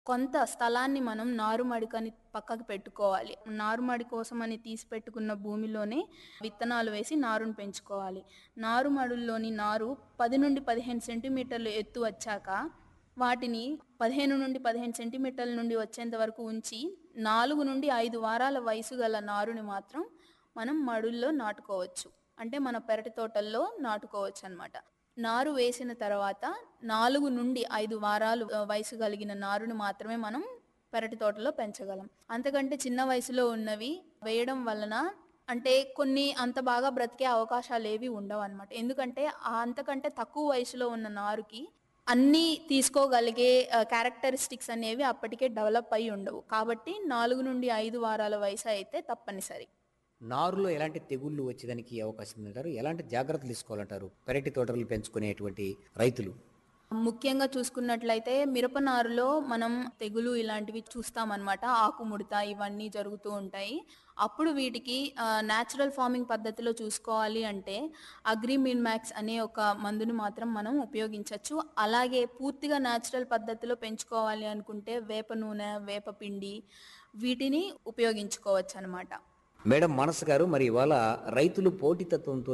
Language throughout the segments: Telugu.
కొంత స్థలాన్ని మనం నారుమడికని పక్కకు పెట్టుకోవాలి నారుమడి కోసం అని తీసి పెట్టుకున్న భూమిలోనే విత్తనాలు వేసి నారును పెంచుకోవాలి నారుమడుల్లోని నారు పది నుండి పదిహేను సెంటీమీటర్లు ఎత్తు వచ్చాక వాటిని పదిహేను నుండి పదిహేను సెంటీమీటర్ల నుండి వచ్చేంత వరకు ఉంచి నాలుగు నుండి ఐదు వారాల వయసు గల నారుని మాత్రం మనం మడుల్లో నాటుకోవచ్చు అంటే మన పెరటి తోటల్లో నాటుకోవచ్చు అన్నమాట నారు వేసిన తర్వాత నాలుగు నుండి ఐదు వారాలు ఆ, వయసు కలిగిన నారుని మాత్రమే మనం పెరటి తోటలో పెంచగలం అంతకంటే చిన్న వయసులో ఉన్నవి వేయడం వలన అంటే కొన్ని అంత బాగా బ్రతికే అవకాశాలు ఏవి ఉండవు అనమాట ఎందుకంటే ఆ అంతకంటే తక్కువ వయసులో ఉన్న నారుకి అన్నీ తీసుకోగలిగే క్యారెక్టరిస్టిక్స్ అనేవి అప్పటికే డెవలప్ అయి ఉండవు కాబట్టి నాలుగు నుండి ఐదు వారాల వయసు అయితే తప్పనిసరి నారులో ఎలాంటి తెగుళ్ళు వచ్చేదానికి అవకాశం ఉందంటారు ఎలాంటి జాగ్రత్తలు తీసుకోవాలంటారు పెరటి తోటలు పెంచుకునేటువంటి రైతులు ముఖ్యంగా చూసుకున్నట్లయితే మిరప నారులో మనం తెగులు ఇలాంటివి చూస్తామన్నమాట ఆకుముడత ఇవన్నీ జరుగుతూ ఉంటాయి అప్పుడు వీటికి న్యాచురల్ ఫార్మింగ్ పద్ధతిలో చూసుకోవాలి అంటే అగ్రిమిన్ మ్యాక్స్ అనే ఒక మందుని మాత్రం మనం ఉపయోగించవచ్చు అలాగే పూర్తిగా న్యాచురల్ పద్ధతిలో పెంచుకోవాలి అనుకుంటే వేప నూనె వేప పిండి వీటిని ఉపయోగించుకోవచ్చు అనమాట మేడం మనస్ గారు మరి ఇవాళ రైతులు పోటీతత్వంతో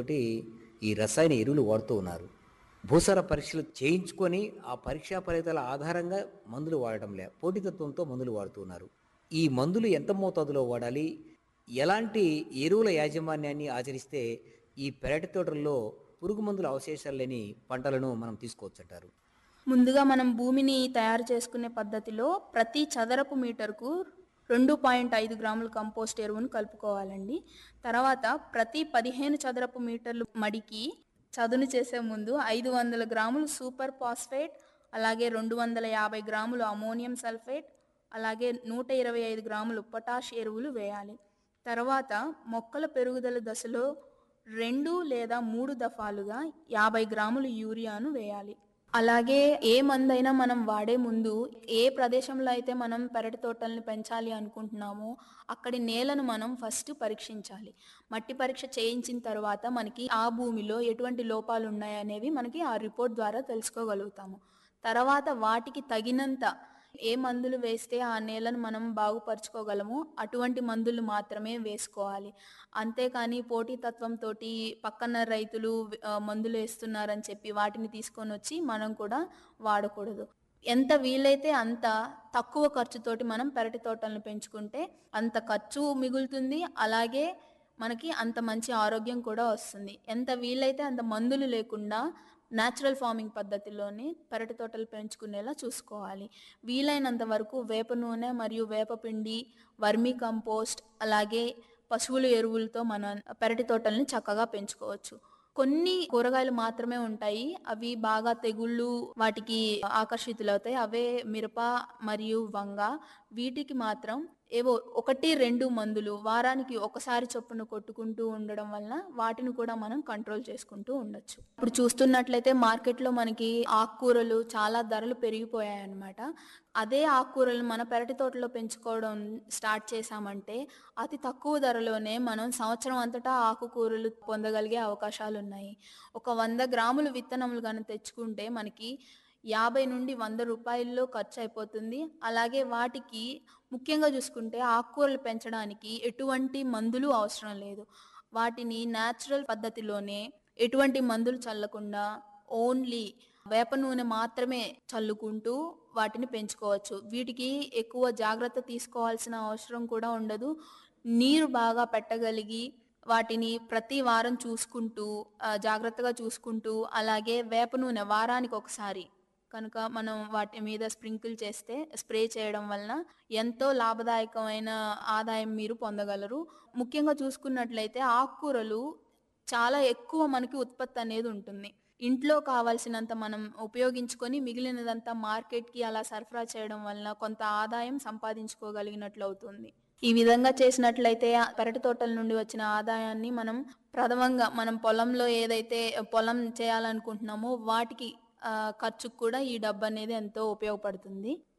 ఈ రసాయన ఎరువులు వాడుతూ ఉన్నారు భూసార పరీక్షలు చేయించుకొని ఆ పరీక్షా ఫలితాల ఆధారంగా మందులు వాడటం లే పోటీతత్వంతో మందులు వాడుతూ ఉన్నారు ఈ మందులు ఎంత మోతాదులో వాడాలి ఎలాంటి ఎరువుల యాజమాన్యాన్ని ఆచరిస్తే ఈ పెరటి తోటల్లో పురుగు మందుల అవశేషాలు లేని పంటలను మనం తీసుకోవచ్చు అంటారు ముందుగా మనం భూమిని తయారు చేసుకునే పద్ధతిలో ప్రతి చదరపు మీటర్కు రెండు పాయింట్ ఐదు గ్రాముల కంపోస్ట్ ఎరువును కలుపుకోవాలండి తర్వాత ప్రతి పదిహేను చదరపు మీటర్లు మడికి చదును చేసే ముందు ఐదు వందల గ్రాములు సూపర్ ఫాస్ఫేట్ అలాగే రెండు వందల యాభై గ్రాములు అమోనియం సల్ఫేట్ అలాగే నూట ఇరవై ఐదు గ్రాములు పొటాష్ ఎరువులు వేయాలి తర్వాత మొక్కల పెరుగుదల దశలో రెండు లేదా మూడు దఫాలుగా యాభై గ్రాములు యూరియాను వేయాలి అలాగే ఏ మందైనా మనం వాడే ముందు ఏ ప్రదేశంలో అయితే మనం పెరటి తోటల్ని పెంచాలి అనుకుంటున్నామో అక్కడి నేలను మనం ఫస్ట్ పరీక్షించాలి మట్టి పరీక్ష చేయించిన తర్వాత మనకి ఆ భూమిలో ఎటువంటి లోపాలు ఉన్నాయనేవి మనకి ఆ రిపోర్ట్ ద్వారా తెలుసుకోగలుగుతాము తర్వాత వాటికి తగినంత ఏ మందులు వేస్తే ఆ నేలను మనం బాగుపరుచుకోగలమో అటువంటి మందులు మాత్రమే వేసుకోవాలి అంతేకాని పోటీతత్వంతో పక్కన రైతులు ఆ, మందులు వేస్తున్నారని చెప్పి వాటిని తీసుకొని వచ్చి మనం కూడా వాడకూడదు ఎంత వీలైతే అంత తక్కువ ఖర్చుతోటి మనం పెరటి తోటలను పెంచుకుంటే అంత ఖర్చు మిగులుతుంది అలాగే మనకి అంత మంచి ఆరోగ్యం కూడా వస్తుంది ఎంత వీలైతే అంత మందులు లేకుండా న్యాచురల్ ఫార్మింగ్ పద్ధతిలోనే పెరటి తోటలు పెంచుకునేలా చూసుకోవాలి వీలైనంత వరకు వేప నూనె మరియు వేపపిండి వర్మీ కంపోస్ట్ అలాగే పశువుల ఎరువులతో మన పెరటి తోటల్ని చక్కగా పెంచుకోవచ్చు కొన్ని కూరగాయలు మాత్రమే ఉంటాయి అవి బాగా తెగుళ్ళు వాటికి ఆకర్షితులవుతాయి అవే మిరప మరియు వంగ వీటికి మాత్రం ఏవో ఒకటి రెండు మందులు వారానికి ఒకసారి చొప్పున కొట్టుకుంటూ ఉండడం వలన వాటిని కూడా మనం కంట్రోల్ చేసుకుంటూ ఉండొచ్చు ఇప్పుడు చూస్తున్నట్లయితే మార్కెట్లో మనకి ఆకుకూరలు చాలా ధరలు పెరిగిపోయాయి అన్నమాట అదే ఆకుకూరలు మన పెరటి తోటలో పెంచుకోవడం స్టార్ట్ చేశామంటే అతి తక్కువ ధరలోనే మనం సంవత్సరం అంతటా ఆకుకూరలు పొందగలిగే అవకాశాలు ఉన్నాయి ఒక వంద గ్రాములు విత్తనములు కానీ తెచ్చుకుంటే మనకి యాభై నుండి వంద రూపాయల్లో ఖర్చు అయిపోతుంది అలాగే వాటికి ముఖ్యంగా చూసుకుంటే ఆకుకూరలు పెంచడానికి ఎటువంటి మందులు అవసరం లేదు వాటిని న్యాచురల్ పద్ధతిలోనే ఎటువంటి మందులు చల్లకుండా ఓన్లీ వేప నూనె మాత్రమే చల్లుకుంటూ వాటిని పెంచుకోవచ్చు వీటికి ఎక్కువ జాగ్రత్త తీసుకోవాల్సిన అవసరం కూడా ఉండదు నీరు బాగా పెట్టగలిగి వాటిని ప్రతి వారం చూసుకుంటూ ఆ, జాగ్రత్తగా చూసుకుంటూ అలాగే వేప నూనె వారానికి ఒకసారి కనుక మనం వాటి మీద స్ప్రింకిల్ చేస్తే స్ప్రే చేయడం వలన ఎంతో లాభదాయకమైన ఆదాయం మీరు పొందగలరు ముఖ్యంగా చూసుకున్నట్లయితే ఆకుకూరలు చాలా ఎక్కువ మనకి ఉత్పత్తి అనేది ఉంటుంది ఇంట్లో కావాల్సినంత మనం ఉపయోగించుకొని మిగిలినదంతా మార్కెట్కి అలా సరఫరా చేయడం వలన కొంత ఆదాయం సంపాదించుకోగలిగినట్లు అవుతుంది ఈ విధంగా చేసినట్లయితే ఆ పెరటి తోటల నుండి వచ్చిన ఆదాయాన్ని మనం ప్రథమంగా మనం పొలంలో ఏదైతే పొలం చేయాలనుకుంటున్నామో వాటికి ఆ, ఖర్చుకు కూడా ఈ డబ్బు అనేది ఎంతో ఉపయోగపడుతుంది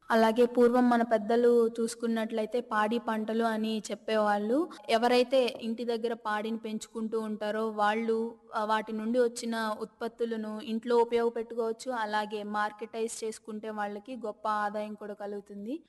అలాగే పూర్వం మన పెద్దలు చూసుకున్నట్లయితే పాడి పంటలు అని చెప్పేవాళ్ళు ఎవరైతే ఇంటి దగ్గర పాడిని పెంచుకుంటూ ఉంటారో వాళ్ళు ఆ, వాటి నుండి వచ్చిన ఉత్పత్తులను ఇంట్లో ఉపయోగపెట్టుకోవచ్చు అలాగే మార్కెటైజ్ చేసుకుంటే వాళ్ళకి గొప్ప ఆదాయం కూడా కలుగుతుంది